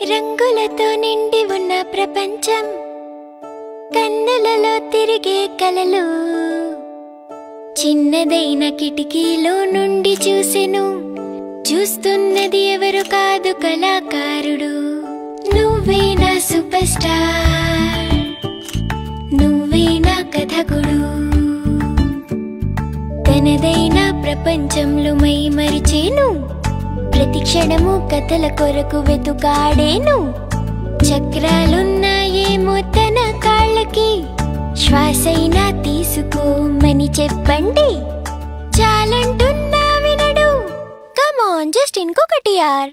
రంగులతో నిండి ఉన్న ప్రపంచం కన్నులలో తిరిగే కలలు చిన్నదైన కిటికీలో నుండి చూసెను చూస్తున్నది ఎవరు కాదు కళాకారుడు నువ్వే నా సూపర్ స్టార్ నువ్వే నా కథకుడు తనదైన ప్రపంచంలో మై మరిచేను ప్రతి క్షణము కథల కొరకు వెతుకాడేను చక్రాలున్నాయేమో తన కాళ్ళకి శ్వాసైనా తీసుకోమని చెప్పండి చాలంటున్నా వినడు కమాన్ జస్ట్ ఇంకొకటి యార్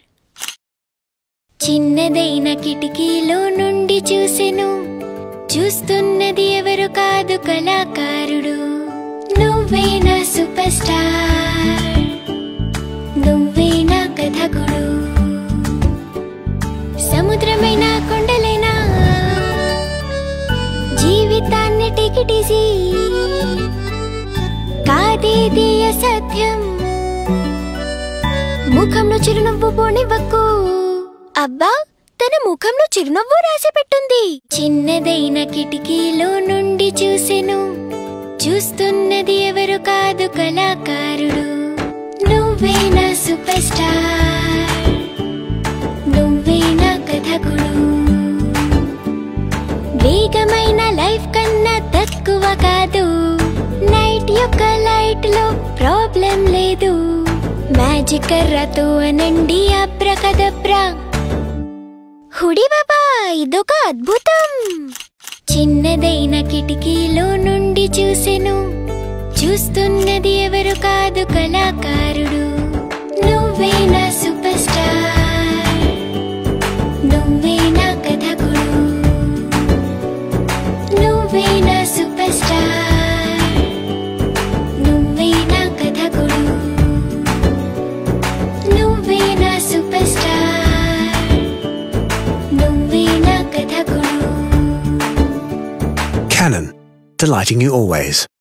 చిన్నదైన కిటికీలో నుండి చూసెను చూస్తున్నది ఎవరు కాదు కళాకారుడు నువ్వే నా సూపర్ స్టార్ నువ్వే నా కథకుడు సముద్రమైన కొండలైనా జీవితాన్ని టికిటిసి కాదేది అసత్యం ముఖంలో చిరునవ్వు పోనివ్వకు అబ్బా తన ముఖంలో చిరునవ్వు రాసి పెట్టుంది చిన్నదైన కిటికీలో నుండి చూసెను చూస్తున్నది ఎవరు కాదు కళాకారుడు నువ్వే నా సూపర్ స్టార్ నువ్వే నా కథకుడు వేగమైన లైఫ్ కన్నా తక్కువ కాదు నైట్ యొక్క లైట్ లో ప్రాబ్లం లేదు మ్యాజిక్ కర్రతో అనండి అబ్రకదబ్రా హుడి బాబా ఇదొక అద్భుతం చిన్నదైన కిటికీలో నుండి చూసెను చూస్తున్నది ఎవరు కాదు కళాకారుడు నువ్వే నా సూపర్ స్టార్ నువ్వే నా కథకుడు నువ్వే నా సూపర్ స్టార్ నువ్వే నా కథకుడు నువ్వే నా సూపర్ స్టార్ నువ్వే నా కథకుడు Canon, delighting you always.